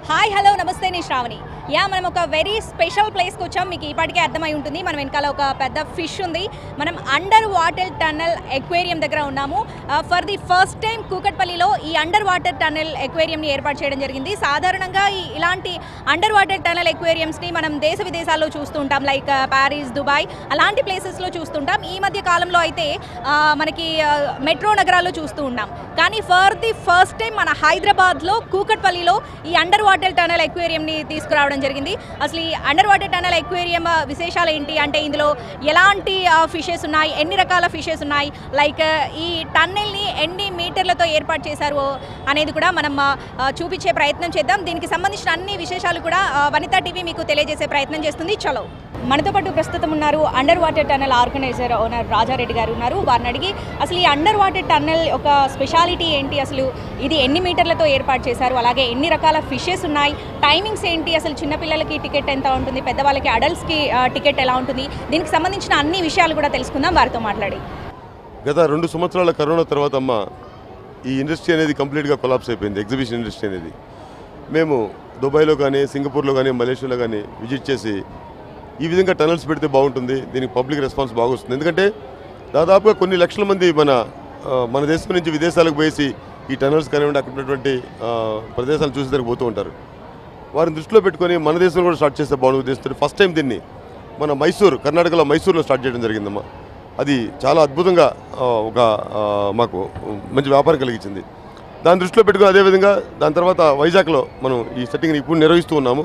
Hi hello నమస్తే నేను Shravani yeah మనం ఒక వెరీ స్పెషల్ ప్లేస్కి వచ్చాం మీకు ఈపాటికే అర్థమై ఉంటుంది మనం వెనకాల ఒక పెద్ద ఫిష్ ఉంది మనం అండర్ వాటర్ టన్నల్ ఎక్వేరియం దగ్గర ఉన్నాము ఫర్ ది ఫస్ట్ టైం కూకట్పల్లిలో ఈ అండర్ వాటర్ టన్నల్ ఎక్వేరియంని ఏర్పాటు చేయడం జరిగింది సాధారణంగా ఈ ఇలాంటి అండర్ వాటర్ టన్నల్ ఎక్వేరియంస్ని మనం దేశ విదేశాల్లో చూస్తూ ఉంటాం లైక్ ప్యారిస్ దుబాయ్ అలాంటి ప్లేసెస్లో చూస్తుంటాం ఈ మధ్య కాలంలో అయితే ఆ, మనకి ఆ, మెట్రో నగరాల్లో చూస్తూ ఉన్నాం కానీ ఫర్ ది ఫస్ట్ టైం మన హైదరాబాద్లో కూకట్పల్లిలో ఈ అండర్ వాటర్ టనల్ ఎక్వేరియంని తీసుకురావడం జరిగింది అసలు ఈ అండర్ వాటర్ టనల్ ఎక్వేరియం ఆ, విశేషాలు ఏంటి అంటే ఇందులో ఎలాంటి ఫిషెస్ ఉన్నాయి ఎన్ని రకాల ఫిషెస్ ఉన్నాయి లైక్ ఈ టన్నెల్ని ఎన్ని మీటర్లతో ఏర్పాటు చేశారు అనేది కూడా మనం ఆ, ఆ, చూపించే ప్రయత్నం చేద్దాం దీనికి సంబంధించిన అన్ని విశేషాలు కూడా ఆ, వనితా టీవీ మీకు తెలియజేసే ప్రయత్నం చేస్తుంది చలో మనతో పాటు ప్రస్తుతం ఉన్నారు under water tunnel organiser owner Rajareddy garu ఉన్నారు వారిని అడిగి అసలు ఈ అండర్ వాటర్ టన్నల్ ఒక స్పెషాలిటీ ఏంటి అసలు ఇది ఎన్ని మీటర్లతో ఏర్పాటు చేశారు అలాగే ఎన్ని రకాల ఫిషెస్ ఉన్నాయి టైమింగ్స్ ఏంటి అసలు చిన్నపిల్లలకి టికెట్ ఎంత ఉంటుంది పెద్దవాళ్ళకి అడల్ట్స్కి టికెట్ ఎలా ఉంటుంది దీనికి సంబంధించిన అన్ని విషయాలు కూడా తెలుసుకుందాం వారితో మాట్లాడి గత రెండు సంవత్సరాల కరోనా తర్వాత అమ్మ ఈ ఇండస్ట్రీ అనేది కంప్లీట్గా కొలాప్స్ అయిపోయింది ఎగ్జిబిషన్ ఇండస్ట్రీ అనేది మేము దుబాయ్లో కానీ సింగపూర్లో కానీ మలేషియాలో కానీ విజిట్ చేసి ఈ విధంగా టనల్స్ పెడితే బాగుంటుంది దీనికి పబ్లిక్ రెస్పాన్స్ బాగా వస్తుంది ఎందుకంటే దాదాపుగా కొన్ని లక్షల మంది మన ఆ, మన దేశం నుంచి విదేశాలకు పోయేసి ఈ టనల్స్ కానివ్వండి అక్కడ ఉన్నటువంటి ఆ, ప్రదేశాలు చూసి దగ్గర పోతూ ఉంటారు వారిని దృష్టిలో పెట్టుకొని మన దేశంలో కూడా స్టార్ట్ చేస్తే బాగుంటుంది ఉద్దేశంతో ఫస్ట్ టైం దీన్ని మన మైసూర్ కర్ణాటకలో మైసూర్లో స్టార్ట్ చేయడం జరిగిందమ్మా అది చాలా అద్భుతంగా ఆ, ఒక ఆ, మాకు మంచి వ్యాపారం కలిగించింది దాన్ని దృష్టిలో పెట్టుకుని అదేవిధంగా దాని తర్వాత వైజాగ్లో మనం ఈ సెట్టింగ్ని ఇప్పుడు నిర్వహిస్తూ ఉన్నాము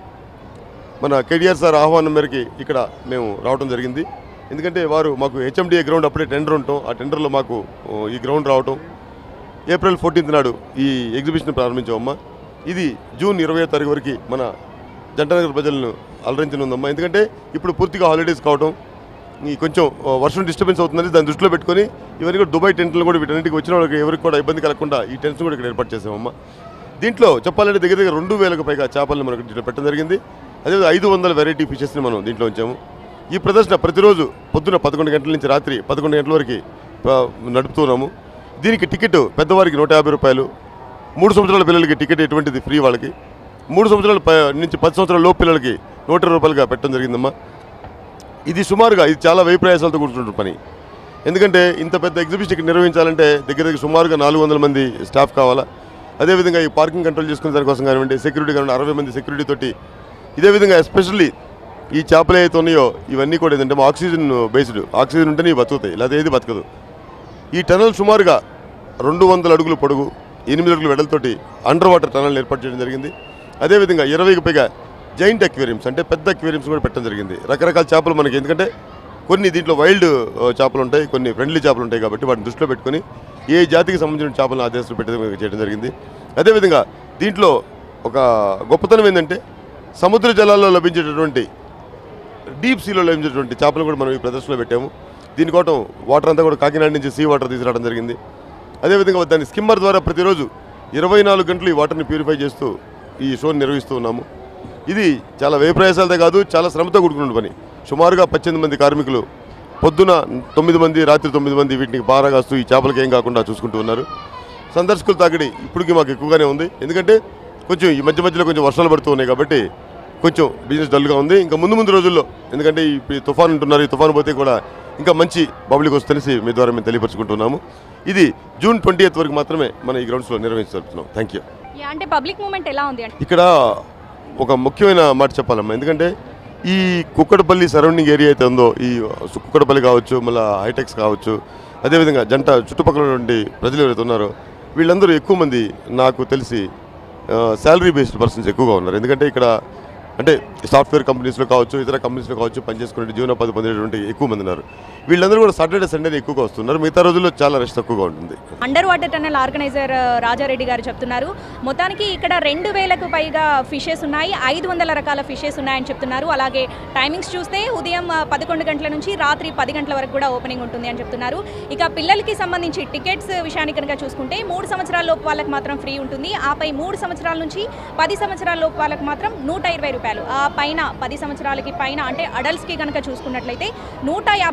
మన కేటీఆర్ సార్ ఆహ్వానం మేరకి ఇక్కడ మేము రావడం జరిగింది ఎందుకంటే వారు మాకు హెచ్ఎండిఏ గ్రౌండ్ అప్పుడే టెండర్ ఉండటం ఆ టెండర్లో మాకు ఓ, ఈ గ్రౌండ్ రావటం ఏప్రిల్ ఫోర్టీన్త్ నాడు ఈ ఎగ్జిబిషన్ ప్రారంభించామమ్మా ఇది జూన్ ఇరవై తారీఖు వరకు మన జంటనగర్ ప్రజలను అలరించనుందమ్మా ఎందుకంటే ఇప్పుడు పూర్తిగా హాలిడేస్ కావటం ఈ కొంచెం ఆ, వర్షం డిస్టర్బెన్స్ అవుతుందని దాన్ని దృష్టిలో పెట్టుకొని ఇవన్నీ కూడా దుబాయ్ టెంట్లు కూడా వీటన్నిటికి వచ్చిన వాళ్ళకి ఎవరికి కూడా ఇబ్బంది కలగకుండా ఈ టెంట్స్ కూడా ఇక్కడ ఏర్పాటు చేసామమ్మా దీంట్లో చెప్పాలంటే దగ్గర దగ్గర రెండు వేలకు పైగా చేపలను మనకు దీంట్లో పెట్టడం జరిగింది అదే ఐదు వందల వెరైటీ ఫిషెస్ని మనం దీంట్లో ఉంచాము ఈ ప్రదర్శన ప్రతిరోజు పొద్దున పదకొండు గంటల నుంచి రాత్రి పదకొండు గంటల వరకు ఆ, నడుపుతున్నాము దీనికి టికెట్ పెద్దవారికి నూట యాభై రూపాయలు మూడు సంవత్సరాల పిల్లలకి టికెట్ ఎటువంటిది ఫ్రీ వాళ్ళకి మూడు సంవత్సరాల పై- నుంచి పది సంవత్సరాల లోపు పిల్లలకి నూట ఇరవై రూపాయలుగా పెట్టడం జరిగిందమ్మా ఇది సుమారుగా ఇది చాలా వ్యయ ప్రయాసాలతో కూర్చుంటున్న పని ఎందుకంటే ఇంత పెద్ద ఎగ్జిబిషన్ ఇక్కడ నిర్వహించాలంటే దగ్గర దగ్గర సుమారుగా నాలుగు వందల మంది స్టాఫ్ కావాలా అదేవిధంగా ఈ పార్కింగ్ కంట్రోల్ చేసుకునే దానికోసం కానివ్వండి సెక్యూరిటీ కానివ్వండి అరవై మంది సెక్యూరిటీ తోటి ఇదే విధంగా ఎస్పెషల్లీ ఈ చేపలు ఏవైతే ఉన్నాయో ఇవన్నీ కూడా ఏంటంటే ఆక్సిజన్ బేస్డ్ ఆక్సిజన్ ఉంటేనే ఇవి బతుకుతాయి లేదా ఏది బతకదు ఈ టనల్ సుమారుగా రెండు వందల అడుగులు పొడుగు ఎనిమిది అడుగుల వెడలతోటి అండర్ వాటర్ టనల్ ఏర్పాటు చేయడం జరిగింది అదేవిధంగా ఇరవైకి పైగా జైంట్ అక్వేరియంస్ అంటే పెద్ద అక్వేరియంస్ కూడా పెట్టడం జరిగింది రకరకాల చేపలు మనకి ఎందుకంటే కొన్ని దీంట్లో వైల్డ్ ఆ, చేపలు ఉంటాయి కొన్ని ఫ్రెండ్లీ చేపలు ఉంటాయి కాబట్టి వాటిని దృష్టిలో పెట్టుకొని ఏ జాతికి సంబంధించిన చేపలను ఆ దేశంలో పెట్టడం చేయడం జరిగింది అదేవిధంగా దీంట్లో ఒక గొప్పతనం ఏంటంటే సముద్ర జలాల్లో లభించేటటువంటి డీప్ సీలో లభించేటువంటి చేపలు కూడా మనం ఈ ప్రదర్శనలో పెట్టాము దీనికోసం వాటర్ అంతా కూడా కాకినాడ నుంచి సీ వాటర్ తీసుకురావడం జరిగింది అదేవిధంగా దాని స్కిమ్మర్ ద్వారా ప్రతిరోజు ఇరవై నాలుగు గంటలు ఈ వాటర్ని ప్యూరిఫై చేస్తూ ఈ షోని నిర్వహిస్తూ ఉన్నాము ఇది చాలా వ్యయ ప్రయాసాలతో కాదు చాలా శ్రమతో కూడుకున్న పని సుమారుగా పద్దెనిమిది మంది కార్మికులు పొద్దున తొమ్మిది మంది రాత్రి తొమ్మిది మంది వీటిని బాగా కాస్తూ ఈ చేపలకి ఏం కాకుండా చూసుకుంటూ ఉన్నారు సందర్శకుల తాకిడి ఇప్పటికీ మాకు ఎక్కువగానే ఉంది ఎందుకంటే కొంచెం ఈ మధ్య మధ్యలో కొంచెం వర్షాలు పడుతూ ఉన్నాయి కాబట్టి కొంచెం బిజినెస్ డల్గా ఉంది ఇంకా ముందు ముందు రోజుల్లో ఎందుకంటే ఈ ఈ తుఫాన్ ఉంటున్నారు ఈ తుఫాన్ పోతే కూడా ఇంకా మంచి పబ్లిక్ వస్తుందనేసి మీ ద్వారా మేము తెలియపరుచుకుంటున్నాము ఇది జూన్ ట్వంటీ వరకు మాత్రమే మన ఈ గ్రౌండ్స్లో నిర్వహించబడుతున్నాం థ్యాంక్ యూ యా, అంటే పబ్లిక్ మూమెంట్ ఎలా ఉంది అంటే ఇక్కడ ఒక ముఖ్యమైన మాట చెప్పాలమ్మా ఎందుకంటే ఈ కుక్కడపల్లి సరౌండింగ్ ఏరియా అయితే ఉందో ఈ కుక్కడపల్లి కావచ్చు మళ్ళీ హైటెక్స్ కావచ్చు అదేవిధంగా జంట చుట్టుపక్కల ఉన్నటువంటి ప్రజలు ఎవరైతే ఉన్నారో వీళ్ళందరూ ఎక్కువ మంది నాకు తెలిసి శాలరీ బేస్డ్ పర్సన్స్ ఎక్కువగా ఉన్నారు ఎందుకంటే ఇక్కడ అంటే సాఫ్ట్వేర్ కంపెనీస్లో కావచ్చు ఇతర కంపెనీస్లో కావచ్చు పనిచేసుకునే జీవనోపాధి పొందేటువంటి ఎక్కువ మంది ఉన్నారు వీళ్ళందరూ కూడా సాటర్డే సండే ఎక్కువగా వస్తున్నారు మిగతా రోజుల్లో చాలా రష్ తక్కువగా ఉంటుంది అండర్ వాటర్ టన్నల్ ఆర్గనైజర్ ఆ, రాజారెడ్డి గారు చెప్తున్నారు మొత్తానికి ఇక్కడ రెండు వేలకు పైగా ఫిషెస్ ఉన్నాయి ఐదు వందల రకాల ఫిషెస్ ఉన్నాయని చెప్తున్నారు అలాగే టైమింగ్స్ చూస్తే ఉదయం ఆ, పదకొండు గంటల నుంచి రాత్రి పది గంటల వరకు కూడా ఓపెనింగ్ ఉంటుంది అని చెప్తున్నారు ఇక పిల్లలకి సంబంధించి టికెట్స్ విషయానికి కనుక చూసుకుంటే మూడు సంవత్సరాల లోపు వాళ్ళకి మాత్రం ఫ్రీ ఉంటుంది ఆపై మూడు సంవత్సరాల నుంచి పది సంవత్సరాల లోపు వాళ్ళకి మాత్రం నూట ఇరవై రూపాయలు ఆ పైన పది సంవత్సరాలకి పైన అంటే అడల్ట్స్కి కనుక చూసుకున్నట్లయితే నూట యాభై రూపాయల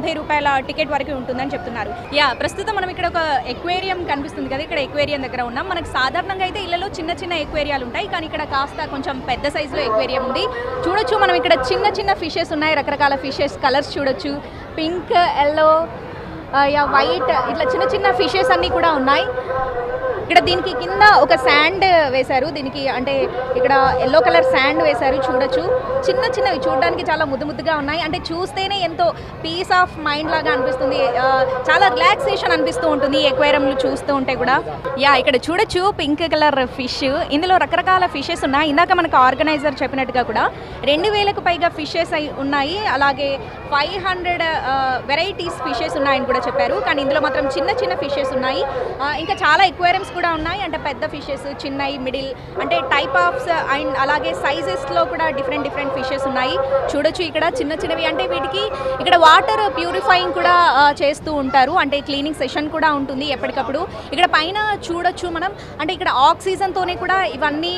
రూపాయల టికెట్ వరకు ఉంటుందని చెప్తున్నారు యా ప్రస్తుతం మనం ఇక్కడ ఒక ఎక్వేరియం కనిపిస్తుంది కదా ఇక్కడ ఎక్వేరియం దగ్గర ఉన్నాం మనకు సాధారణంగా అయితే ఇళ్లలో చిన్న చిన్న ఎక్వేరియాలు ఉంటాయి కానీ ఇక్కడ కాస్త కొంచెం పెద్ద సైజులో ఎక్వేరియం ఉంది చూడొచ్చు మనం ఇక్కడ చిన్న చిన్న ఫిషెస్ ఉన్నాయి రకరకాల ఫిషెస్ కలర్స్ చూడొచ్చు పింక్ ఎల్లో యా వైట్ ఇట్లా చిన్న చిన్న ఫిషెస్ అన్నీ కూడా ఉన్నాయి ఇక్కడ దీనికి కింద ఒక శాండ్ వేశారు దీనికి అంటే ఇక్కడ ఎల్లో కలర్ శాండ్ వేశారు చూడొచ్చు చిన్న చిన్నవి చూడడానికి చాలా ముద్దు ముద్దుగా ఉన్నాయి అంటే చూస్తేనే ఎంతో పీస్ ఆఫ్ మైండ్ లాగా అనిపిస్తుంది ఆ, చాలా రిలాక్సేషన్ అనిపిస్తూ ఉంటుంది ఈ ఎక్వేరియంలు చూస్తూ ఉంటే కూడా యా ఇక్కడ చూడొచ్చు పింక్ కలర్ ఫిష్ ఇందులో రకరకాల ఫిషెస్ ఉన్నాయి ఇందాక మనకు ఆర్గనైజర్ చెప్పినట్టుగా కూడా రెండు వేలకు పైగా ఫిషెస్ ఉన్నాయి అలాగే ఫైవ్ హండ్రెడ్ వెరైటీస్ ఫిషెస్ ఉన్నాయని కూడా చెప్పారు కానీ ఇందులో మాత్రం చిన్న చిన్న ఫిషెస్ ఉన్నాయి ఆ, ఇంకా చాలా ఎక్వేరియంస్ కూడా ఉన్నాయి అంటే పెద్ద ఫిషెస్ చిన్నవి మిడిల్ అంటే టైప్ ఆఫ్స్ అండ్ అలాగే సైజెస్లో కూడా డిఫరెంట్ డిఫరెంట్ ఫిషెస్ ఉన్నాయి చూడొచ్చు ఇక్కడ చిన్న చిన్నవి అంటే వీటికి ఇక్కడ వాటర్ ప్యూరిఫైయింగ్ కూడా ఆ, చేస్తూ ఉంటారు అంటే క్లీనింగ్ సెషన్ కూడా ఉంటుంది ఎప్పటికప్పుడు ఇక్కడ పైన చూడొచ్చు మనం అంటే ఇక్కడ ఆక్సిజన్తోనే కూడా ఇవన్నీ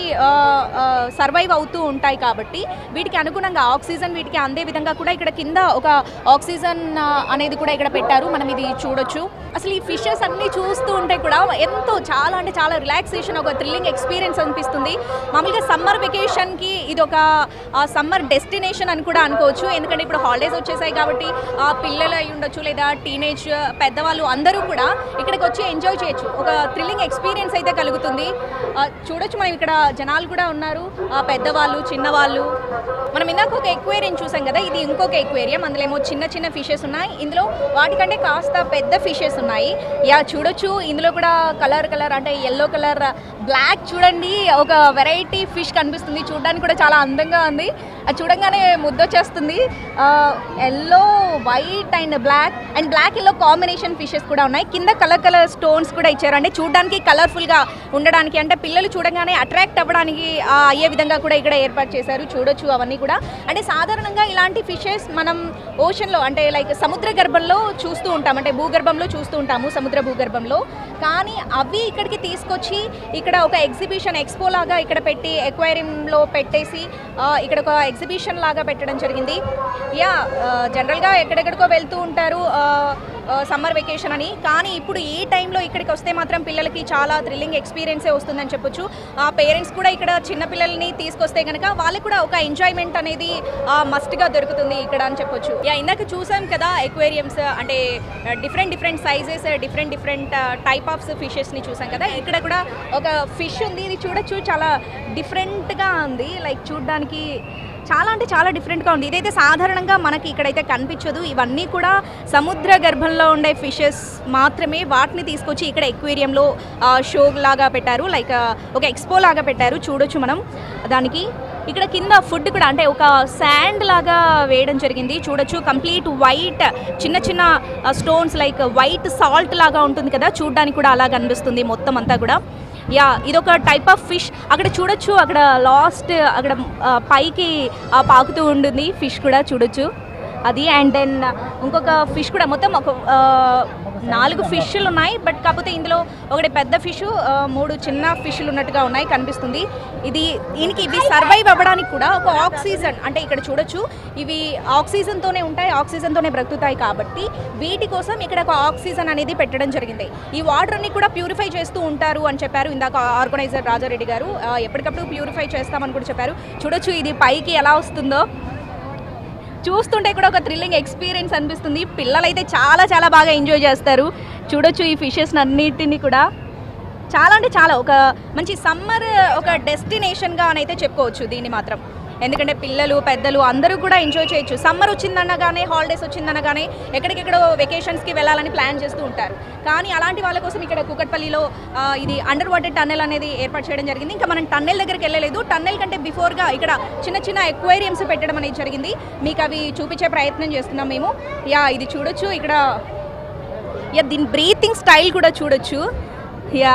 సర్వైవ్ అవుతూ ఉంటాయి కాబట్టి వీటికి అనుగుణంగా ఆక్సిజన్ వీటికి అందే విధంగా కూడా ఇక్కడ కింద ఒక ఆక్సిజన్ ఆ, అనేది కూడా ఇక్కడ పెట్టారు మనం ఇది చూడొచ్చు అసలు ఈ ఫిషెస్ అన్నీ చూస్తూ ఉంటే కూడా ఎంతో చాలా అంటే చాలా రిలాక్సేషన్ ఒక థ్రిల్లింగ్ ఎక్స్పీరియన్స్ అనిపిస్తుంది మామూలుగా సమ్మర్ వెకేషన్కి ఇది ఒక సమ్మర్ డెస్టినేషన్ అని కూడా అనుకోవచ్చు ఎందుకంటే ఇప్పుడు హాలిడేస్ వచ్చేసాయి కాబట్టి ఆ పిల్లలు అయి ఉండొచ్చు లేదా టీనేజ్ పెద్దవాళ్ళు అందరూ కూడా ఇక్కడికి వచ్చి ఎంజాయ్ చేయొచ్చు ఒక థ్రిల్లింగ్ ఎక్స్పీరియన్స్ అయితే కలుగుతుంది ఆ, చూడొచ్చు మనం ఇక్కడ జనాలు కూడా ఉన్నారు ఆ, పెద్దవాళ్ళు చిన్నవాళ్ళు మనం ఇందాక ఒక ఎక్వేరియం చూసాం కదా ఇది ఇంకొక ఎక్వేరియం అందులో ఏమో చిన్న చిన్న ఫిషెస్ ఉన్నాయి ఇందులో వాటికంటే కాస్త పెద్ద ఫిషెస్ ఉన్నాయి యా చూడొచ్చు ఇందులో కూడా కలర్ కలర్ అంటే ఎల్లో కలర్ బ్లాక్ చూడండి ఒక వెరైటీ ఫిష్ కనిపిస్తుంది చూడడానికి కూడా చాలా అందంగా ఉంది అది చూడంగానే ముద్దొచ్చేస్తుంది yellow white and black and black yellow combination fishes కూడా ఉన్నాయి కింద కలర్ కలర్ స్టోన్స్ కూడా ఇచ్చారు అంటే చూడడానికి కలర్ఫుల్గా ఉండడానికి అంటే పిల్లలు చూడగానే అట్రాక్ట్ అవ్వడానికి ఆ, అయ్యే విధంగా కూడా ఇక్కడ ఏర్పాటు చేశారు చూడొచ్చు అవన్నీ కూడా అంటే సాధారణంగా ఇలాంటి ఫిషెస్ మనం ఓషన్లో అంటే లైక్ సముద్ర గర్భంలో చూస్తూ ఉంటాం అంటే భూగర్భంలో చూస్తూ ఉంటాము సముద్ర భూగర్భంలో కానీ అవి ఇక్కడికి తీసుకొచ్చి ఇక్కడ ఒక ఎగ్జిబిషన్ ఎక్స్పో లాగా ఇక్కడ పెట్టి ఎక్వైరియంలో పెట్టేసి ఆ, ఇక్కడ ఒక ఎగ్జిబిషన్ లాగా పెట్టడం జరిగింది యా జనరల్గా ఎక్కడెక్కడికో వెళ్తూ ఉంటారు సమ్మర్ వెకేషన్ అని కానీ ఇప్పుడు ఈ టైంలో ఇక్కడికి వస్తే మాత్రం పిల్లలకి చాలా థ్రిల్లింగ్ ఎక్స్పీరియన్సే వస్తుందని చెప్పొచ్చు ఆ పేరెంట్స్ కూడా ఇక్కడ చిన్న పిల్లల్ని తీసుకొస్తే కనుక వాళ్ళకి కూడా ఒక ఎంజాయ్మెంట్ అనేది మస్ట్గా దొరుకుతుంది ఇక్కడ అని చెప్పొచ్చు యా ఇందాక చూసాం కదా ఎక్వేరియంస్ అంటే different different sizes different different type of ఫిషెస్ని చూసాం కదా ఇక్కడ కూడా ఒక ఫిష్ ఉంది ఇది చూడొచ్చు చాలా డిఫరెంట్గా ఉంది లైక్ చూడడానికి చాలా అంటే చాలా డిఫరెంట్గా ఉంది ఇదైతే సాధారణంగా మనకి ఇక్కడైతే కనిపించదు ఇవన్నీ కూడా సముద్ర గర్భంలో ఉండే ఫిషెస్ మాత్రమే వాటిని తీసుకొచ్చి ఇక్కడ ఎక్వేరియంలో షో లాగా పెట్టారు లైక్ ఒక ఎక్స్పో లాగా పెట్టారు చూడొచ్చు మనం దానికి ఇక్కడ కింద ఫుడ్ కూడా అంటే ఒక శాండ్ లాగా వేయడం జరిగింది చూడొచ్చు కంప్లీట్ వైట్ చిన్న చిన్న స్టోన్స్ లైక్ వైట్ సాల్ట్ లాగా ఉంటుంది కదా చూడడానికి కూడా అలా కనిపిస్తుంది మొత్తం అంతా కూడా యా ఇదొక టైప్ ఆఫ్ ఫిష్ అక్కడ చూడొచ్చు అక్కడ లాస్ట్ అక్కడ ఆ, పైకి ఆ, పాకుతూ ఉంటుంది ఫిష్ కూడా చూడొచ్చు అది అండ్ దెన్ ఇంకొక ఫిష్ కూడా మొత్తం ఒక ఆ, నాలుగు ఫిష్లు ఉన్నాయి బట్ కాకపోతే ఇందులో ఒకటి పెద్ద ఫిష్ మూడు చిన్న ఫిష్లు ఉన్నట్టుగా ఉన్నాయి కనిపిస్తుంది ఇది దీనికి ఇవి సర్వైవ్ అవ్వడానికి కూడా ఒక ఆక్సిజన్ అంటే ఇక్కడ చూడొచ్చు ఇవి ఆక్సిజన్తోనే ఉంటాయి ఆక్సిజన్తోనే బ్రతుకుతాయి కాబట్టి వీటి కోసం ఇక్కడ ఒక ఆక్సిజన్ అనేది పెట్టడం జరిగింది ఈ వాటర్ని కూడా ప్యూరిఫై చేస్తూ ఉంటారు అని చెప్పారు ఇందాక ఆర్గనైజర్ రాజారెడ్డి గారు ఆ, ఎప్పటికప్పుడు ప్యూరిఫై చేస్తామని కూడా చెప్పారు చూడొచ్చు ఇది పైకి ఎలా వస్తుందో చూస్తుంటే కూడా ఒక థ్రిల్లింగ్ ఎక్స్పీరియన్స్ అనిపిస్తుంది పిల్లలైతే చాలా చాలా బాగా ఎంజాయ్ చేస్తారు చూడొచ్చు ఈ ఫిషెస్ అన్నిటిని కూడా చాలా అంటే చాలా ఒక మంచి సమ్మర్ ఒక డెస్టినేషన్గా అని అయితే చెప్పుకోవచ్చు దీన్ని మాత్రం ఎందుకంటే పిల్లలు పెద్దలు అందరూ కూడా ఎంజాయ్ చేయొచ్చు సమ్మర్ వచ్చిందనగానే హాలిడేస్ వచ్చిందనగానే ఎక్కడికెక్కడో వెకేషన్స్కి వెళ్ళాలని ప్లాన్ చేస్తూ ఉంటారు కానీ అలాంటి వాళ్ళ కోసం ఇక్కడ కూకట్పల్లిలో ఆ, ఇది అండర్ వాటర్ టన్నెల్ అనేది ఏర్పాటు చేయడం జరిగింది ఇంకా మనం టన్నెల్ దగ్గరికి వెళ్ళలేదు టన్నెల్ కంటే బిఫోర్గా ఇక్కడ చిన్న చిన్న ఎక్వేరియంస్ పెట్టడం అనేది జరిగింది మీకు అవి చూపించే ప్రయత్నం చేస్తున్నాం మేము యా ఇది చూడొచ్చు ఇక్కడ యా దీని బ్రీతింగ్ స్టైల్ కూడా చూడొచ్చు యా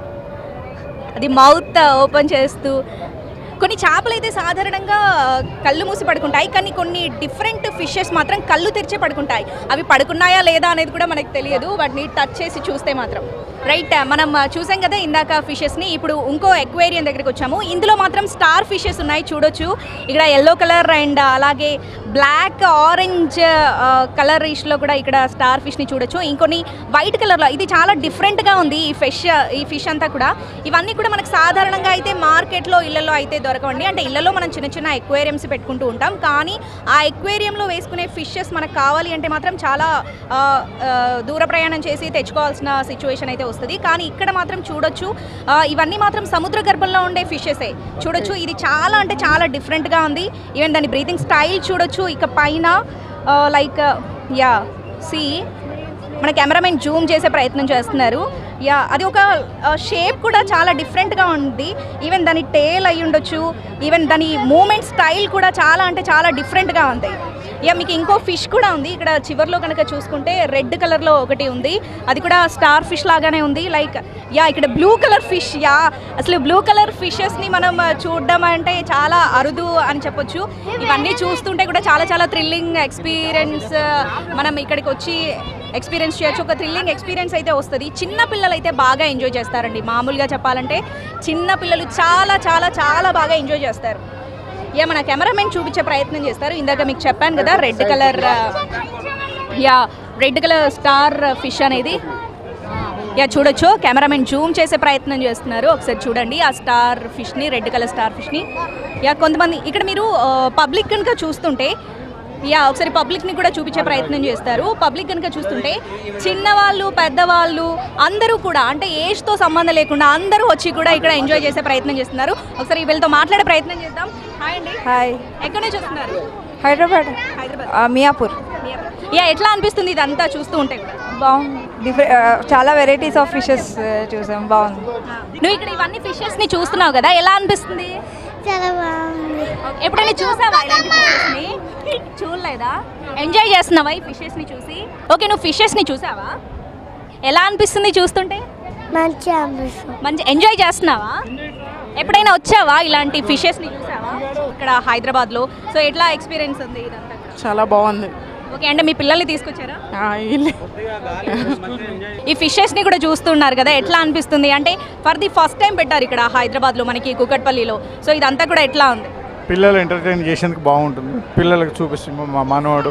అది మౌత్ ఓపెన్ చేస్తూ కొన్ని చేపలు అయితే సాధారణంగా కళ్ళు మూసి పడుకుంటాయి కానీ కొన్ని డిఫరెంట్ ఫిషెస్ మాత్రం కళ్ళు తెరిచే పడుకుంటాయి అవి పడుకున్నాయా లేదా అనేది కూడా మనకు తెలియదు వాటిని టచ్ చేసి చూస్తే మాత్రం రైట్ మనం ఆ, చూసాం కదా ఇందాక ఫిషెస్ని ఇప్పుడు ఇంకో ఎక్వేరియం దగ్గరికి వచ్చాము ఇందులో మాత్రం స్టార్ ఫిషెస్ ఉన్నాయి చూడొచ్చు ఇక్కడ ఎల్లో కలర్ అండ్ అలాగే బ్లాక్ ఆరెంజ్ కలర్ లో కూడా ఇక్కడ స్టార్ ఫిష్ని చూడొచ్చు ఇంకొన్ని వైట్ కలర్లో ఇది చాలా డిఫరెంట్గా ఉంది ఈ ఫిష్ ఈ ఫిష్ అంతా కూడా ఇవన్నీ కూడా మనకు సాధారణంగా అయితే మార్కెట్లో ఇళ్లలో అయితే దొరకవండి అంటే ఇళ్లలో మనం చిన్న చిన్న ఎక్వేరియంస్ పెట్టుకుంటూ ఉంటాం కానీ ఆ ఎక్వేరియంలో వేసుకునే ఫిషెస్ మనకు కావాలి అంటే మాత్రం చాలా ఆ, ఆ, దూర ప్రయాణం చేసి తెచ్చుకోవాల్సిన సిచ్యువేషన్ అయితే వస్తుంది కానీ ఇక్కడ మాత్రం చూడొచ్చు ఆ, ఇవన్నీ మాత్రం సముద్ర గర్భంలో ఉండే ఫిషెసే చూడొచ్చు ఇది చాలా అంటే చాలా డిఫరెంట్గా ఉంది ఈవెన్ దాని బ్రీతింగ్ స్టైల్ చూడొచ్చు ఇక పైన లైక్ యా సి మన కెమెరామెన్ జూమ్ చేసే ప్రయత్నం చేస్తున్నారు యా అది ఒక షేప్ కూడా చాలా డిఫరెంట్గా ఉంది ఈవెన్ దాని టేల్ అయి ఉండొచ్చు ఈవెన్ దాని మూమెంట్ స్టైల్ కూడా చాలా అంటే చాలా డిఫరెంట్గా ఉంది యా మీకు ఇంకో ఫిష్ కూడా ఉంది ఇక్కడ చివర్లో కనుక చూసుకుంటే రెడ్ కలర్లో ఒకటి ఉంది అది కూడా స్టార్ ఫిష్ లాగానే ఉంది లైక్ యా ఇక్కడ బ్లూ కలర్ ఫిష్ యా అసలు బ్లూ కలర్ ఫిషెస్ని మనం ఆ, చూడడం అంటే చాలా అరుదు అని చెప్పొచ్చు ఇవన్నీ చూస్తుంటే కూడా చాలా చాలా థ్రిల్లింగ్ ఎక్స్పీరియన్స్ మనం ఇక్కడికి వచ్చి ఎక్స్పీరియన్స్ చేయొచ్చు ఒక థ్రిల్లింగ్ ఎక్స్పీరియన్స్ అయితే వస్తుంది చిన్న పిల్లలు అయితే బాగా ఎంజాయ్ చేస్తారండి మామూలుగా చెప్పాలంటే చిన్న పిల్లలు చాలా చాలా చాలా బాగా ఎంజాయ్ చేస్తారు యా మన కెమెరామెన్ చూపించే ప్రయత్నం చేస్తారు ఇందాక మీకు చెప్పాను కదా red colour yeah red colour star fish అనేది యా చూడొచ్చు కెమెరామెన్ జూమ్ చేసే ప్రయత్నం చేస్తున్నారు ఒకసారి చూడండి ఆ స్టార్ ఫిష్ని రెడ్ కలర్ స్టార్ ఫిష్ని యా కొంతమంది ఇక్కడ మీరు పబ్లిక్ కనుక చూస్తుంటే యా ఒకసారి పబ్లిక్ని కూడా చూపించే ప్రయత్నం చేస్తారు పబ్లిక్ కనుక చూస్తుంటే చిన్నవాళ్ళు పెద్దవాళ్ళు అందరూ కూడా అంటే ఏజ్తో సంబంధం లేకుండా అందరూ వచ్చి కూడా ఇక్కడ ఎంజాయ్ చేసే ప్రయత్నం చేస్తున్నారు ఒకసారి వీళ్ళతో మాట్లాడే ప్రయత్నం చేద్దాం హాయ్ అండి హాయ్ ఎక్కడి నుంచి వస్తున్నారు హైదరాబాద్ హైదరాబాద్ ఆ, మియాపూర్ యా ఎట్లా అనిపిస్తుంది ఇదంతా చూస్తూ ఉంటే కూడా బాగుంది డిఫరెంట్ చాలా వెరైటీస్ ఆఫ్ ఫిషెస్ చూసాం బాగుంది నువ్వు ఇక్కడ ఇవన్నీ ఫిషెస్ ని చూస్తున్నావు కదా ఎలా అనిపిస్తుంది చాలా బాగుంది ఎప్పుడైనా చూసావా ఇలాంటి ఫిషెస్ ని చూడలేదా ఎంజాయ్ చేస్తున్నావా ఈ ఫిషెస్ ని చూసి ఓకే నువ్వు ఫిషెస్ ని చూసావా ఎలా అనిపిస్తుంది చూస్తుంటే మంచి అనిపిస్తుంది మంచి ఎంజాయ్ చేస్తున్నావా ఎప్పుడైనా వచ్చావా ఇలాంటి ఫిషెస్ ని చూసావా ఇక్కడ హైదరాబాద్ లో సో ఎట్లా ఎక్స్పీరియన్స్ ఉంది ఇదంతా కూడా? చాలా బాగుంది ఓకే అంటే మీ పిల్లల్ని తీసుకొచ్చారా ఆ, వీళ్ళే. ఈ ఫిషెస్ని కూడా చూస్తున్నారు కదా ఎట్లా అనిపిస్తుంది అంటే ఫర్ ది ఫస్ట్ టైం పెట్టారు ఇక్కడ హైదరాబాద్లో మనకి కుకట్పల్లిలో సో ఇదంతా కూడా ఎట్లా ఉంది పిల్లలు ఎంటర్టైన్ చేసేందుకు బాగుంటుంది పిల్లలకు చూపిస్తాము మా మనవాడు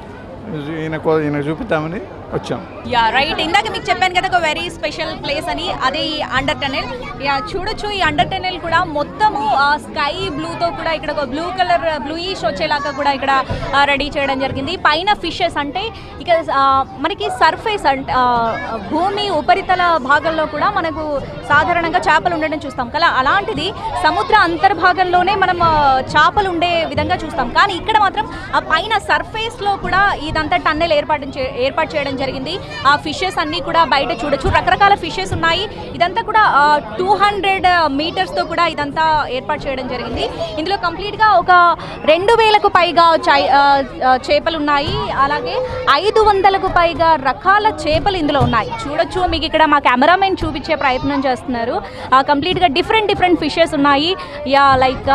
ఈయన కో- ఈయన చూపిద్దామని వచ్చాం యా రైట్ ఇందాక మీకు చెప్పాను కదా ఒక వెరీ స్పెషల్ ప్లేస్ అని అదే ఈ అండర్ టనెల్ యా చూడొచ్చు ఈ అండర్ టనెల్ కూడా మొత్తము స్కై బ్లూతో కూడా ఇక్కడ ఒక బ్లూ కలర్ బ్లూయిష్ వచ్చేలాగా కూడా ఇక్కడ రెడీ చేయడం జరిగింది పైన ఫిషెస్ అంటే ఇక ఆ, మనకి సర్ఫేస్ అంటే ఆ, భూమి ఉపరితల భాగంలో కూడా మనకు సాధారణంగా చేపలు ఉండడం చూస్తాం కదా అలాంటిది సముద్ర అంతర్భాగంలోనే మనం ఆ, చేపలు ఉండే విధంగా చూస్తాం కానీ ఇక్కడ మాత్రం ఆ పైన సర్ఫేస్లో కూడా ఇదంతా టన్నెల్ ఏర్పాటు చే- ఏర్పాటు చేయడం జరిగింది ఆ ఫిషెస్ అన్నీ కూడా బయట చూడొచ్చు రకరకాల ఫిషెస్ ఉన్నాయి ఇదంతా కూడా టూ హండ్రెడ్ మీటర్స్తో కూడా ఇదంతా ఏర్పాటు చేయడం జరిగింది ఇందులో కంప్లీట్గా ఒక రెండు వేలకు పైగా చై- ఆ, ఆ, చేపలు ఉన్నాయి అలాగే ఐదు వందలకు పైగా రకాల చేపలు ఇందులో ఉన్నాయి చూడొచ్చు మీకు ఇక్కడ మా కెమెరామెన్ చూపించే ప్రయత్నం చేస్తున్నారు కంప్లీట్గా డిఫరెంట్ డిఫరెంట్ ఫిషెస్ ఉన్నాయి yeah like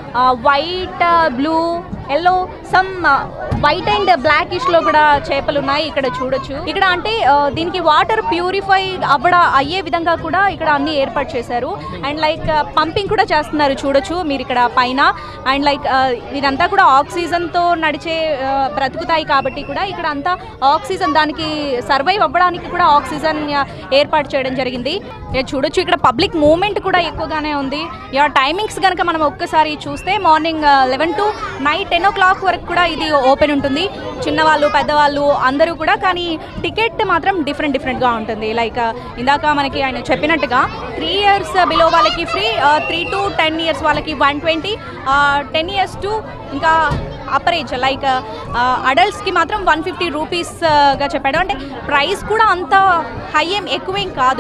white blue yellow some white and black లో కూడా చేపలు ఉన్నాయి ఇక్కడ చూడొచ్చు ఇక్కడ అంటే ఆ, దీనికి వాటర్ ప్యూరిఫై అవ్వడ అయ్యే విధంగా కూడా ఇక్కడ అన్ని ఏర్పాటు చేశారు అండ్ లైక్ పంపింగ్ కూడా చేస్తున్నారు చూడొచ్చు మీరు ఇక్కడ పైన అండ్ లైక్ ఇదంతా కూడా ఆక్సిజన్తో నడిచే ఆ, బ్రతుకుతాయి కాబట్టి కూడా ఇక్కడ అంతా ఆక్సిజన్ దానికి సర్వైవ్ అవ్వడానికి కూడా ఆక్సిజన్ ఆ, ఏర్పాటు చేయడం జరిగింది ఇక చూడొచ్చు ఇక్కడ పబ్లిక్ మూవ్మెంట్ కూడా ఎక్కువగానే ఉంది యా టైమింగ్స్ కనుక మనం ఒక్కసారి చూస్తే morning eleven to night ten o'clock వరకు కూడా ఇది ఓపెన్ ఉంటుంది చిన్నవాళ్ళు పెద్దవాళ్ళు అందరూ కూడా కానీ టికెట్ మాత్రం డిఫరెంట్ డిఫరెంట్గా ఉంటుంది లైక్ ఇందాక మనకి ఆయన చెప్పినట్టుగా త్రీ ఇయర్స్ బిలో వాళ్ళకి free three to ten years వాళ్ళకి one twenty ten years to ఇంకా అప్పర్ ఏజ్ లైక్ అడల్ట్స్కి మాత్రం వన్ ఫిఫ్టీ రూపీస్గా చెప్పాడు అంటే ప్రైస్ కూడా అంత హై ఏం ఎక్కువేం కాదు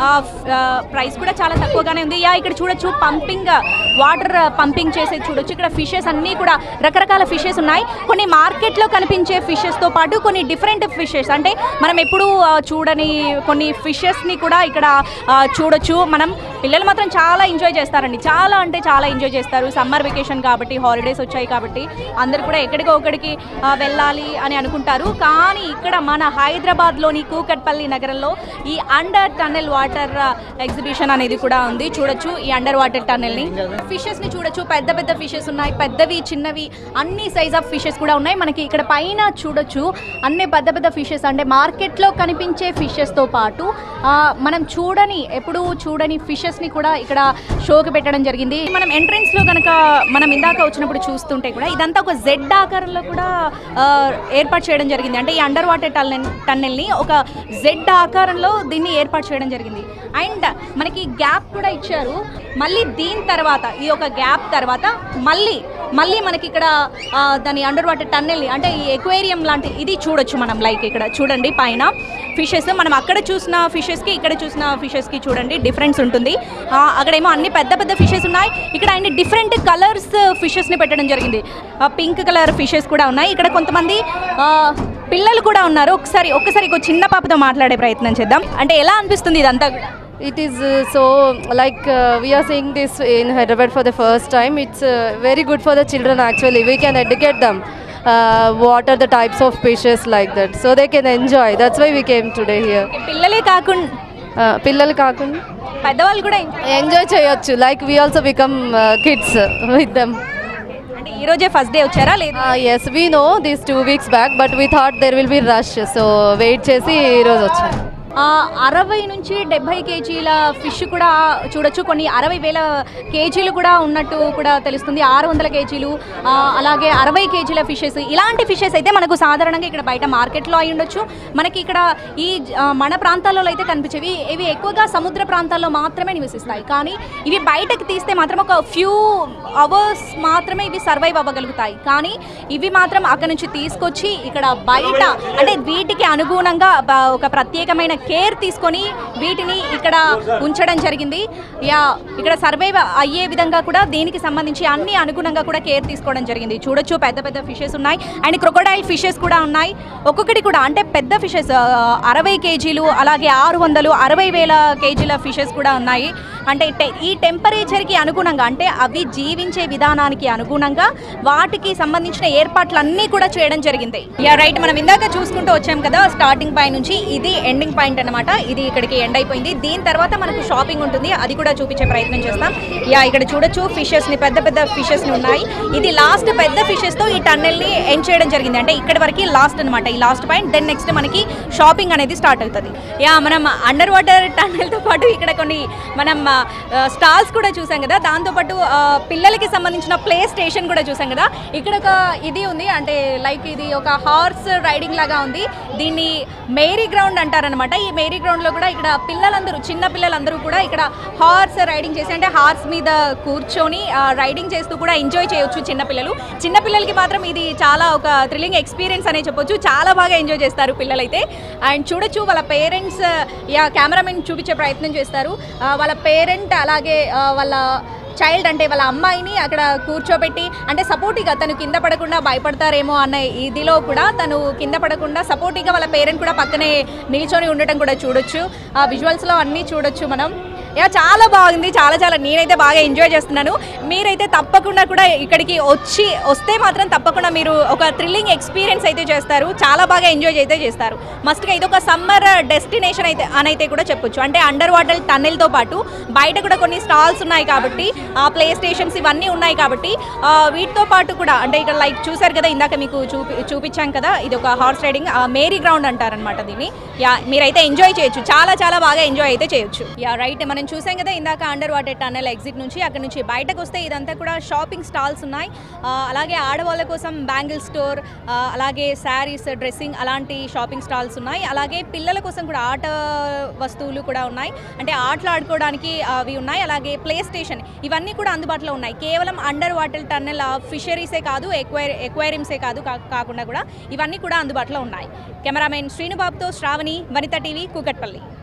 ప్రైస్ కూడా చాలా తక్కువగానే ఉంది యా ఇక్కడ చూడొచ్చు పంపింగ్ వాటర్ పంపింగ్ చేసేది చూడొచ్చు ఇక్కడ ఫిషెస్ అన్నీ కూడా రకరకాల ఫిషెస్ ఉన్నాయి కొన్ని మార్కెట్లో కనిపించే ఫిషెస్తో పాటు కొన్ని డిఫరెంట్ ఫిషెస్ అంటే మనం ఎప్పుడూ ఆ, చూడని కొన్ని ఫిషెస్ని కూడా ఇక్కడ ఆ, చూడొచ్చు మనం పిల్లలు మాత్రం చాలా ఎంజాయ్ చేస్తారండి చాలా అంటే చాలా ఎంజాయ్ చేస్తారు సమ్మర్ వెకేషన్ కాబట్టి హాలిడేస్ వచ్చాయి కాబట్టి అందరూ అందరూ కూడా ఎక్కడికో ఒకడికి ఆ, వెళ్ళాలి అని అనుకుంటారు కానీ ఇక్కడ మన హైదరాబాద్లోని కూకట్పల్లి నగరంలో ఈ అండర్ టన్నెల్ వాటర్ ఎగ్జిబిషన్ అనేది కూడా ఉంది చూడొచ్చు ఈ అండర్ వాటర్ టన్నెల్ని ఫిషెస్ని చూడొచ్చు పెద్ద పెద్ద ఫిషెస్ ఉన్నాయి పెద్దవి చిన్నవి అన్ని సైజ్ ఆఫ్ ఫిషెస్ కూడా ఉన్నాయి మనకి ఇక్కడ పైన చూడొచ్చు అన్ని పెద్ద పెద్ద ఫిషెస్ అంటే మార్కెట్లో కనిపించే ఫిషెస్తో పాటు ఆ, మనం చూడని ఎప్పుడూ చూడని ఫిషెస్ని కూడా ఇక్కడ షోకి పెట్టడం జరిగింది మనం ఎంట్రన్స్లో కనుక మనం ఇందాక వచ్చినప్పుడు చూస్తుంటే కూడా ఇదంతా ఒక జెడ్ ఆకారంలో కూడా ఆ, ఏర్పాటు చేయడం జరిగింది అంటే ఈ అండర్ వాటర్ టన్నెల్ టన్నెల్ని ఒక జెడ్ ఆకారంలో దీన్ని ఏర్పాటు చేయడం జరిగింది అండ్ మనకి గ్యాప్ కూడా ఇచ్చారు మళ్ళీ దీని తర్వాత ఈ ఒక గ్యాప్ తర్వాత మళ్ళీ మళ్ళీ మనకి ఇక్కడ ఆ, దాని అండర్ వాటర్ టన్నెల్ని అంటే ఈ ఎక్వేరియం లాంటి ఇది చూడొచ్చు మనం లైక్ ఇక్కడ చూడండి పైన ఫిషెస్ మనం అక్కడ చూసిన ఫిషెస్కి ఇక్కడ చూసిన ఫిషెస్కి చూడండి డిఫరెన్స్ ఉంటుంది ఆ, అక్కడేమో అన్ని పెద్ద పెద్ద ఫిషెస్ ఉన్నాయి ఇక్కడ అన్ని డిఫరెంట్ కలర్స్ ఫిషెస్ని పెట్టడం జరిగింది పింక్ కలర్ ఫిషెస్ కూడా ఉన్నాయి ఇక్కడ కొంతమంది ఆ, పిల్లలు కూడా ఉన్నారు ఒకసారి ఒక్కసారి ఒక చిన్న పాపతో మాట్లాడే ప్రయత్నం చేద్దాం అంటే ఎలా అనిపిస్తుంది ఇదంతా కూడా It is uh, so like uh, we are seeing this in Hyderabad for the first time. It's uh, very good for the children actually. We can educate them uh, what are the types of fishes like that, so they can enjoy. That's why we came today here. పిల్లలే కాకుండా Uh, పిల్లలు కాకుండా పెద్దవాళ్ళు కూడా enjoy చేయొచ్చు like we also become kids with them అంటే ఈ రోజే ఫస్ట్ డే వచ్చారా లేదు yes we know these two weeks back but we thought there will be rush so wait చేసి ఈరోజు వచ్చాం ఆ, అరవై నుంచి డెబ్బై కేజీల ఫిష్ కూడా చూడొచ్చు కొన్ని అరవై వేల కేజీలు కూడా ఉన్నట్టు కూడా తెలుస్తుంది ఆరు వందల కేజీలు ఆ, అలాగే అరవై కేజీల ఫిషెస్ ఇలాంటి ఫిషెస్ అయితే మనకు సాధారణంగా ఇక్కడ బయట మార్కెట్లో అయి ఉండొచ్చు మనకి ఇక్కడ ఈ ఆ, మన ప్రాంతాల్లో అయితే కనిపించేవి ఇవి ఎక్కువగా సముద్ర ప్రాంతాల్లో మాత్రమే నివసిస్తాయి కానీ ఇవి బయటకు తీస్తే మాత్రం ఒక ఫ్యూ అవర్స్ మాత్రమే ఇవి సర్వైవ్ అవ్వగలుగుతాయి కానీ ఇవి మాత్రం అక్కడ నుంచి తీసుకొచ్చి ఇక్కడ బయట అంటే వీటికి అనుగుణంగా బ- ఒక ప్రత్యేకమైన కేర్ తీసుకొని వీటిని ఇక్కడ ఉంచడం జరిగింది యా ఇక్కడ సర్వైవ్ అయ్యే విధంగా కూడా దీనికి సంబంధించి అన్ని అనుగుణంగా కూడా కేర్ తీసుకోవడం జరిగింది చూడొచ్చు పెద్ద పెద్ద ఫిషెస్ ఉన్నాయి అండ్ క్రొకడైల్ ఫిషెస్ కూడా ఉన్నాయి ఒక్కొక్కటి కూడా అంటే పెద్ద ఫిషెస్ అరవై కేజీలు అలాగే ఆరు వందలు అరవై వేల కేజీల ఫిషెస్ కూడా ఉన్నాయి అంటే టె- ఈ టెంపరేచర్కి అనుగుణంగా అంటే అవి జీవించే విధానానికి అనుగుణంగా వాటికి సంబంధించిన ఏర్పాట్లన్నీ కూడా చేయడం జరిగింది యా రైట్ మనం ఇందాక చూసుకుంటూ వచ్చాం కదా స్టార్టింగ్ పాయింట్ నుంచి ఇది ఎండింగ్ పాయింట్ అన్నమాట ఇది ఇక్కడికి ఎండ్ అయిపోయింది దీని తర్వాత మనకు షాపింగ్ ఉంటుంది అది కూడా చూపించే ప్రయత్నం చేస్తాం యా ఇక్కడ చూడొచ్చు ఫిషెస్ ని పెద్ద పెద్ద ఫిషెస్ ని ఉన్నాయి ఇది లాస్ట్ పెద్ద ఫిషెస్ తో ఈ టన్నెల్ ని ఎండ్ చేయడం జరిగింది అంటే ఇక్కడి వరకు లాస్ట్ అన్నమాట ఈ లాస్ట్ పాయింట్ దెన్ నెక్స్ట్ మనకి షాపింగ్ అనేది స్టార్ట్ అవుతుంది యా మనం అండర్ వాటర్ టన్నెల్ తో పాటు ఇక్కడ కొన్ని మనం స్టాల్స్ కూడా చూసాం కదా దాంతోపాటు ఆ, పిల్లలకి సంబంధించిన ప్లే స్టేషన్ కూడా చూసాం కదా ఇక్కడ ఒక ఇది ఉంది అంటే లైక్ ఇది ఒక హార్స్ రైడింగ్ లాగా ఉంది దీన్ని మేరీ గ్రౌండ్ అంటారనమాట ఈ మేరీ గ్రౌండ్ లో కూడా ఇక్కడ పిల్లలందరూ చిన్న పిల్లలందరూ కూడా ఇక్కడ హార్స్ రైడింగ్ చేసి అంటే హార్స్ మీద కూర్చొని రైడింగ్ చేస్తూ కూడా ఎంజాయ్ చేయొచ్చు చిన్నపిల్లలు చిన్నపిల్లలకి మాత్రం ఇది చాలా ఒక థ్రిల్లింగ్ ఎక్స్పీరియన్స్ అనే చెప్పొచ్చు చాలా బాగా ఎంజాయ్ చేస్తారు పిల్లలైతే అండ్ చూడొచ్చు వాళ్ళ పేరెంట్స్ యా కెమెరామెన్ చూపించే ప్రయత్నం చేస్తారు ఆ, వాళ్ళ పేరెంట్ అలాగే ఆ, వాళ్ళ చైల్డ్ అంటే వాళ్ళ అమ్మాయిని అక్కడ కూర్చోబెట్టి అంటే సపోర్టివ్గా తను కింద పడకుండా భయపడతారేమో అన్న ఇదిలో కూడా తను కింద పడకుండా సపోర్టివ్గా వాళ్ళ పేరెంట్ కూడా పక్కనే నిల్చొని ఉండటం కూడా చూడొచ్చు ఆ విజువల్స్లో అన్నీ చూడొచ్చు మనం యా చాలా బాగుంది చాలా చాలా నేనైతే బాగా ఎంజాయ్ చేస్తున్నాను మీరైతే తప్పకుండా కూడా ఇక్కడికి వచ్చి వస్తే మాత్రం తప్పకుండా మీరు ఒక థ్రిల్లింగ్ ఎక్స్పీరియన్స్ అయితే చేస్తారు చాలా బాగా ఎంజాయ్ అయితే చేస్తారు మస్ట్గా ఇది ఒక సమ్మర్ డెస్టినేషన్ అయితే అని అయితే కూడా చెప్పొచ్చు అంటే అండర్ వాటర్ టన్నెల్తో పాటు బయట కూడా కొన్ని స్టాల్స్ ఉన్నాయి కాబట్టి ఆ ప్లే స్టేషన్స్ ఇవన్నీ ఉన్నాయి కాబట్టి ఆ, వీటితో పాటు కూడా అంటే ఇక్కడ లైక్ చూసారు కదా ఇందాక మీకు చూపి చూపించాం కదా ఇది ఒక హార్స్ రైడింగ్ మేరీ గ్రౌండ్ అంటారనమాట దీన్ని యా మీరైతే ఎంజాయ్ చేయొచ్చు చాలా చాలా బాగా ఎంజాయ్ అయితే చేయొచ్చు యా రైట్ మనం చూసాం కదా ఇందాక అండర్ వాటర్ టన్నెల్ ఎగ్జిట్ నుంచి అక్కడ నుంచి బయటకు వస్తే ఇదంతా కూడా షాపింగ్ స్టాల్స్ ఉన్నాయి ఆ, అలాగే ఆడవాళ్ళ కోసం బ్యాంగిల్ స్టోర్ ఆ, అలాగే శారీస్ డ్రెస్సింగ్ అలాంటి షాపింగ్ స్టాల్స్ ఉన్నాయి అలాగే పిల్లల కోసం కూడా ఆట వస్తువులు కూడా ఉన్నాయి అంటే ఆటలు ఆడుకోవడానికి అవి ఉన్నాయి అలాగే ప్లే స్టేషన్ ఇవన్నీ కూడా అందుబాటులో ఉన్నాయి కేవలం అండర్ వాటర్ టన్నెల్ ఫిషరీసే కాదు ఎక్వైర్ ఎక్వైరిమ్సే కాదు కా- కాకుండా కూడా ఇవన్నీ కూడా అందుబాటులో ఉన్నాయి కెమెరామెన్ శ్రీనుబాబుతో శ్రావణి వనిత టీవీ కూకట్పల్లి